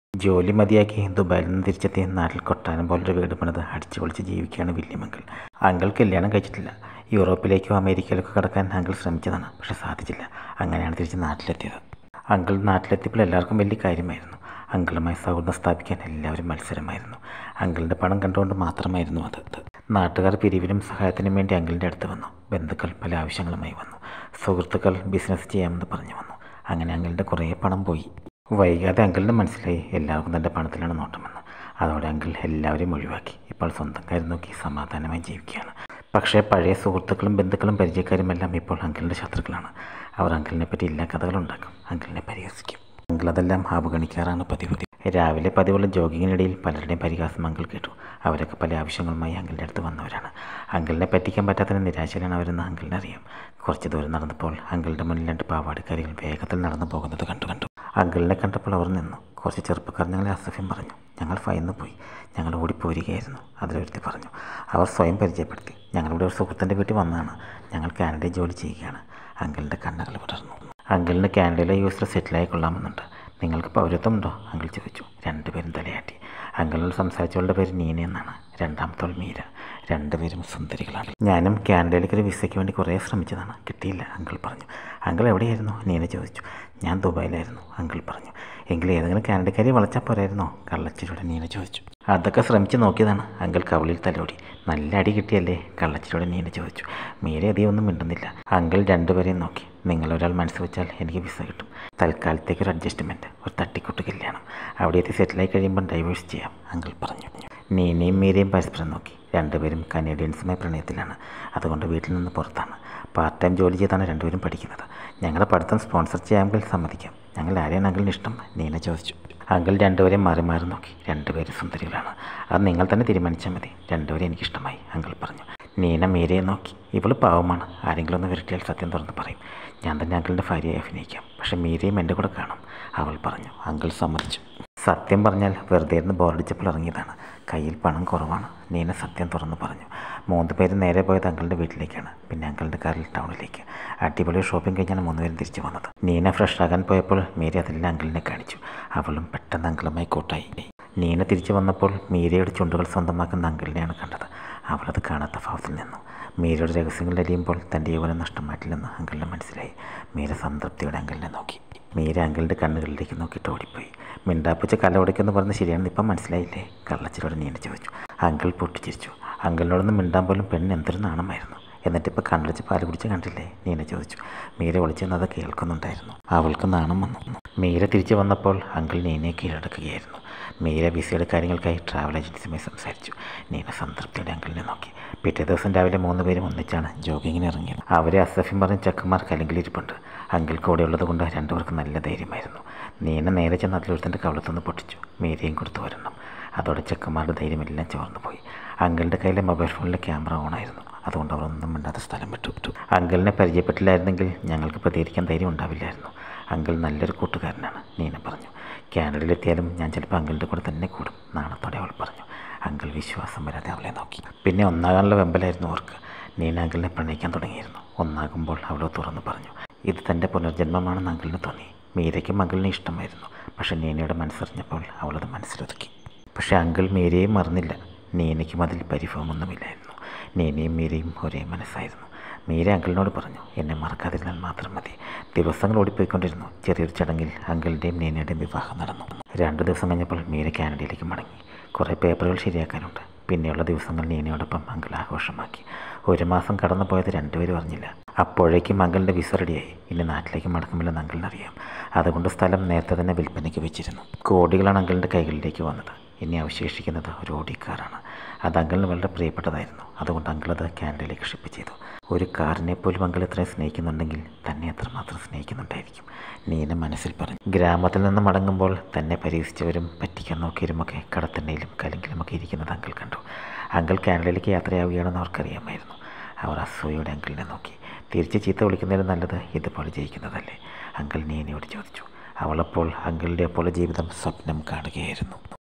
ജോലി മതിയാക്കി ദുബായിൽ നിന്ന് തിരിച്ചെത്തി നാട്ടിൽ കൊട്ടാരം പോലൊരു വീട് പണിത് അടിച്ചു പൊളിച്ച് ജീവിക്കുകയാണ് വില്യം അങ്കിൾ അങ്കിൾ കല്യാണം കഴിച്ചിട്ടില്ല യൂറോപ്പിലേക്കോ അമേരിക്കയിലേക്കോ കടക്കാൻ അങ്കിൾ ശ്രമിച്ചതാണ് പക്ഷെ സാധിച്ചില്ല അങ്ങനെയാണ് തിരിച്ച് നാട്ടിലെത്തിയത് അങ്കിൾ നാട്ടിലെത്തിയപ്പോൾ എല്ലാവർക്കും വലിയ കാര്യമായിരുന്നു അങ്കിളുമായി സൗഹൃദം സ്ഥാപിക്കാൻ എല്ലാവരും മത്സരമായിരുന്നു അങ്കിളിൻ്റെ പണം കണ്ടുകൊണ്ട് മാത്രമായിരുന്നു അത് നാട്ടുകാർ പിരിവിനും സഹായത്തിനും വേണ്ടി അങ്കിളിൻ്റെ അടുത്ത് വന്നു ബന്ധുക്കൾ പല ആവശ്യങ്ങളുമായി വന്നു സുഹൃത്തുക്കൾ ബിസിനസ് ചെയ്യാമെന്ന് പറഞ്ഞു വന്നു അങ്ങനെ അങ്കിളിൻ്റെ കുറേ പണം പോയി വൈകാതെ അങ്കിളിന് മനസ്സിലായി എല്ലാവർക്കും തൻ്റെ പണത്തിലാണ് നോട്ടമെന്ന് അതോടെ അങ്കിൾ എല്ലാവരെയും ഒഴിവാക്കി ഇപ്പോൾ സ്വന്തം കാര്യം നോക്കി സമാധാനമായി ജീവിക്കുകയാണ് പക്ഷേ പഴയ സുഹൃത്തുക്കളും ബന്ധുക്കളും പരിചയക്കാരുമെല്ലാം ഇപ്പോൾ അങ്കിളിൻ്റെ ശത്രുക്കളാണ് അവർ അങ്കിളിനെ പറ്റി എല്ലാ കഥകളുണ്ടാക്കും അങ്കിളിനെ പരിഹസിക്കും അങ്കിൾ അതെല്ലാം അവഗണിക്കാറാണ് പതിവ് രാവിലെ പതിവുള്ള ജോഗിങ്ങിനിടയിൽ പലരുടെയും പരിഹാസം അങ്കിൾ കേട്ടു അവരൊക്കെ പല ആവശ്യങ്ങളുമായി അങ്കിളിൻ്റെ അടുത്ത് വന്നവരാണ് അങ്കിളിനെ പറ്റിക്കാൻ പറ്റാത്തതിന് നിരാശയിലാണ് അവരെന്ന് അങ്കിളിനെ അറിയാം കുറച്ച് ദൂരം നടന്നപ്പോൾ അങ്കിളുടെ മുന്നിൽ രണ്ട് പാവാടിക്കാരികൾ വേഗത്തിൽ നടന്നു പോകുന്നത് കണ്ടു കണ്ടു അങ്കിളിനെ കണ്ടപ്പോൾ അവർ നിന്നു കുറച്ച് ചെറുപ്പക്കാർ ഞങ്ങളെ അസഫ്യം പറഞ്ഞു ഞങ്ങൾ ഭയന്ന് പോയി ഞങ്ങൾ ഓടിപ്പോരുകയായിരുന്നു അതിലൊരുത്തി പറഞ്ഞു അവർ സ്വയം പരിചയപ്പെടുത്തി ഞങ്ങളുടെ ഒരു സുഹൃത്തിൻ്റെ വീട്ടിൽ വന്നതാണ് ഞങ്ങൾ കാനഡയിൽ ജോലി ചെയ്യുകയാണ് അങ്കിളിൻ്റെ കണ്ണുകൾ വിടർന്നു അങ്കിളിന് കാനഡയിലെ യു എസിൽ സെറ്റിലായി കൊള്ളാമെന്നുണ്ട് നിങ്ങൾക്ക് പൗരത്വമുണ്ടോ അങ്കിൾ ചോദിച്ചു രണ്ടുപേരും തലയാട്ടി അങ്കിളിനോട് സംസാരിച്ചവളുടെ പേര് നീന എന്നാണ് രണ്ടാമത്തോൾ മീര രണ്ടുപേരും സുന്ദരികളാണ് ഞാനും കാനഡയിലേക്ക് ഒരു വിസയ്ക്ക് വേണ്ടി കുറേ ശ്രമിച്ചതാണ് കിട്ടിയില്ല അങ്കിൾ പറഞ്ഞു അങ്കിൾ എവിടെയായിരുന്നു നീന ചോദിച്ചു ഞാൻ ദുബായിലായിരുന്നു അങ്കിൾ പറഞ്ഞു എങ്കിൽ ഏതെങ്കിലും കാനഡക്കാരി വളച്ചാൽ പോരായിരുന്നോ കള്ളച്ചിരിയുടെ നീന ചോദിച്ചു അതൊക്കെ ശ്രമിച്ച് നോക്കിയതാണ് അങ്കിൾ കവിളിൽ തലോടി നല്ല അടി കിട്ടിയല്ലേ കള്ളച്ചിരിയുടെ നീന ചോദിച്ചു മീര അധികം ഒന്നും മിണ്ടുന്നില്ല അങ്കിൾ രണ്ടുപേരെയും നോക്കി നിങ്ങളൊരാൾ മനസ്സ് വെച്ചാൽ എനിക്ക് വിസ കിട്ടും തൽക്കാലത്തേക്ക് ഒരു അഡ്ജസ്റ്റ്മെൻറ്റ് ഒരു തട്ടിക്കൂട്ട് കല്യാണം അവിടെ എത്തി സെറ്റിലായി കഴിയുമ്പോൾ ഡൈവേഴ്സ് ചെയ്യാം അങ്കിൾ പറഞ്ഞു നീനയും മീരയും പരസ്പരം നോക്കി രണ്ടുപേരും കനേഡിയൻസുമായി പ്രണയത്തിലാണ് അതുകൊണ്ട് വീട്ടിൽ നിന്ന് പുറത്താണ് പാർട്ട് ടൈം ജോലി ചെയ്താണ് രണ്ടുപേരും പഠിക്കുന്നത് ഞങ്ങളുടെ പഠിത്തം സ്പോൺസർ ചെയ്യാമെങ്കിൽ സമ്മതിക്കാം ഞങ്ങൾ ആരെയാണ് അങ്കിളിന് ഇഷ്ടം നീന ചോദിച്ചു അങ്കിൾ രണ്ടുപേരെയും മാറി മാറി നോക്കി രണ്ടുപേരും സുന്ദരികളാണ് അത് നിങ്ങൾ തന്നെ തീരുമാനിച്ചാൽ മതി രണ്ടുപേരും എനിക്കിഷ്ടമായി അങ്കിൾ പറഞ്ഞു നീന മീരയെ നോക്കി ഇവൾ പാവമാണ് ആരെങ്കിലും ഒന്ന് വിരട്ടിയാൽ സത്യം തുറന്ന് പറയും ഞാൻ തന്നെ അങ്കിളിൻ്റെ ഭാര്യയെ അഭിനയിക്കാം പക്ഷെ മീരയും എൻ്റെ കൂടെ കാണും അവൾ പറഞ്ഞു അങ്കിൾ സമ്മതിച്ചു സത്യം പറഞ്ഞാൽ വെറുതെ ഇരുന്ന് ബോറടിച്ചപ്പോൾ ഇറങ്ങിയതാണ് കയ്യിൽ പണം കുറവാണ് നീന സത്യം തുറന്നു പറഞ്ഞു മൂന്ന് പേര് നേരെ പോയത് അങ്കിളിൻ്റെ വീട്ടിലേക്കാണ് പിന്നെ അങ്കിളിൻ്റെ കാറിൽ ടൗണിലേക്ക് അടിപൊളി ഷോപ്പിംഗ് കഴിഞ്ഞാണ് മൂന്നുപേരും തിരിച്ചു വന്നത് നീന ഫ്രഷ് ആകാൻ പോയപ്പോൾ മീര അതെല്ലാം അങ്കിളിനെ കാണിച്ചു അവളും പെട്ടെന്ന് അങ്കിളുമായി കൂട്ടായി നീന തിരിച്ചു വന്നപ്പോൾ മീരയുടെ ചുണ്ടുകൾ സ്വന്തമാക്കുന്ന അങ്കിളിനെയാണ് കണ്ടത് അവളത് കാണാത്ത ഭാവത്തിൽ നിന്നു മീരയുടെ രഹസ്യങ്ങൾ അറിയുമ്പോൾ തൻ്റെ യൗവനം നഷ്ടമായിട്ടില്ലെന്ന് അങ്കിളിന് മനസ്സിലായി മീര സംതൃപ്തിയോടെ അങ്കിളിനെ നോക്കി മീര അങ്കിളിൻ്റെ കണ്ണുകളിലേക്ക് നോക്കിയിട്ട് ഓടിപ്പോയി മിണ്ടാപ്പുച്ച കല ഉടയ്ക്കെന്ന് പറഞ്ഞ് ശരിയാണെന്ന് ഇപ്പം മനസ്സിലായില്ലേ കള്ളച്ചിരോട് നീണ്ട ചോദിച്ചു അങ്കിൾ പൊട്ടിച്ചിരിച്ചു അങ്കിളിനോടൊന്നും മിണ്ടാൻ പോലും പെണ്ണ് എന്തൊരു നാണമായിരുന്നു എന്നിട്ടിപ്പോൾ കണ്ണടിച്ച് പാല് കുടിച്ച് കണ്ടില്ലേ നീന ചോദിച്ചു മീര ഒളിച്ചെന്നത് കേൾക്കുന്നുണ്ടായിരുന്നു അവൾക്ക് നാണം വന്നു മീര തിരിച്ചു വന്നപ്പോൾ അങ്കിൾ നീനയെ കീഴടക്കുകയായിരുന്നു മീര വിസയുടെ കാര്യങ്ങൾക്കായി ട്രാവൽ ഏജൻസിയുമായി സംസാരിച്ചു നീന സംതൃപ്തിയുടെ അങ്കിളിനെ നോക്കി പിറ്റേ ദിവസം രാവിലെ മൂന്ന് പേരും ഒന്നിച്ചാണ് ജോഗിങ്ങിന് ഇറങ്ങിയത് അവരെ അസഫ്യം പറഞ്ഞ ചെക്കന്മാർ കലങ്കിലിരിപ്പുണ്ട് അങ്കിൾ കൂടെ ഉള്ളത് കൊണ്ട് രണ്ടുപേർക്ക് നല്ല ധൈര്യമായിരുന്നു നീന നേരെ ചെന്ന് അതിലൊരുത്തൻ്റെ കവളത്തുനിന്ന് പൊട്ടിച്ചു മീരയും കൊടുത്തു വരണം അതോടെ ചെക്കന്മാരുടെ ധൈര്യമെല്ലാം ചോർന്നു പോയി അങ്കിളിൻ്റെ കയ്യിലെ മൊബൈൽ ഫോണിലെ ക്യാമറ ഓണായിരുന്നു അതുകൊണ്ട് അവർ ഒന്നും മിണ്ടാത്ത സ്ഥലം വിട്ടു വിട്ടു അങ്കിളിനെ പരിചയപ്പെട്ടില്ലായിരുന്നെങ്കിൽ ഞങ്ങൾക്ക് പ്രതികരിക്കാൻ ധൈര്യം ഉണ്ടാവില്ലായിരുന്നു അങ്കിൾ നല്ലൊരു കൂട്ടുകാരനാണ് നീന പറഞ്ഞു കാനഡയിലെത്തിയാലും ഞാൻ ചിലപ്പോൾ അങ്കിളിൻ്റെ കൂടെ തന്നെ കൂടും നാണത്തോടെ അവൾ പറഞ്ഞു അങ്കിൾ വിശ്വാസം വരാതെ അവളെ നോക്കി പിന്നെ ഒന്നാകാനുള്ള വെമ്പലായിരുന്നു അവർക്ക് നീന അങ്കിളിനെ പ്രണയിക്കാൻ തുടങ്ങിയിരുന്നു ഒന്നാകുമ്പോൾ അവൾ തുറന്നു പറഞ്ഞു ഇത് തൻ്റെ പുനർജന്മമാണെന്ന് അങ്കിളിന് തോന്നി മീരയ്ക്കും അങ്കിളിനെ ഇഷ്ടമായിരുന്നു പക്ഷേ നീനയുടെ മനസ്സറിഞ്ഞപ്പോൾ അവളത് മനസ്സിലൊതുക്കി പക്ഷേ അങ്കിൾ മീരയെയും മറന്നില്ല നീനയ്ക്കും അതിൽ പരിഭവമൊന്നുമില്ലായിരുന്നു നീനയും മീരയും ഒരേ മനസ്സായിരുന്നു മീര അങ്കിളിനോട് പറഞ്ഞു എന്നെ മറക്കാതിരുന്നാൽ മാത്രം മതി ദിവസങ്ങൾ ഓടിപ്പോയിക്കൊണ്ടിരുന്നു ചെറിയൊരു ചടങ്ങിൽ അങ്കിളിൻ്റെയും നീനയുടെയും വിവാഹം നടന്നു രണ്ട് ദിവസം കഴിഞ്ഞപ്പോൾ മീര കാനഡയിലേക്ക് മടങ്ങി കുറേ പേപ്പറുകൾ ശരിയാക്കാനുണ്ട് പിന്നെയുള്ള ദിവസങ്ങൾ നീനയോടൊപ്പം അങ്കിൾ ആഘോഷമാക്കി ഒരു മാസം കടന്നു പോയത് രണ്ടുപേരും അറിഞ്ഞില്ല അപ്പോഴേക്കും അങ്കിളിൻ്റെ വിസ റെഡിയായി ഇനി നാട്ടിലേക്ക് മടക്കുമില്ലെന്ന് അങ്കിളിനറിയാം അതുകൊണ്ട് സ്ഥലം നേരത്തെ തന്നെ വിൽപ്പനയ്ക്ക് വെച്ചിരുന്നു കോടികളാണ് അങ്കിളിൻ്റെ കൈകളിലേക്ക് വന്നത് ഇനി അവശേഷിക്കുന്നത് ഒരു ഓടി കാറാണ് അത് അങ്കിളിന് വളരെ പ്രിയപ്പെട്ടതായിരുന്നു അതുകൊണ്ട് അങ്കിൾ അത് കാനഡയിലേക്ക് ഷിപ്പ് ചെയ്തു ഒരു കാറിനെ പോലും അങ്കിൾ ഇത്രയും സ്നേഹിക്കുന്നുണ്ടെങ്കിൽ തന്നെ എത്രമാത്രം സ്നേഹിക്കുന്നുണ്ടായിരിക്കും നീന മനസ്സിൽ പറഞ്ഞു ഗ്രാമത്തിൽ നിന്ന് മടങ്ങുമ്പോൾ തന്നെ പരീക്ഷിച്ചവരും പറ്റിക്കാൻ നോക്കിയവരുമൊക്കെ കടത്തണ്ണയിലും കലിങ്കിലുമൊക്കെ ഇരിക്കുന്നത് അങ്കിൾ കണ്ടു അങ്കിൾ കാനഡയിലേക്ക് യാത്രയാവുകയാണെന്ന് അവർക്കറിയാമായിരുന്നു അവർ അസൂയോടെ അങ്കിളിനെ നോക്കി തിരിച്ച് ചീത്ത വിളിക്കുന്നതിന് നല്ലത് ഇതുപോലെ ജയിക്കുന്നതല്ലേ അങ്കിൾ നീനയോട് ചോദിച്ചു അവളപ്പോൾ അങ്കിളിൻ്റെ അപ്പോൾ ജീവിതം സ്വപ്നം കാണുകയായിരുന്നു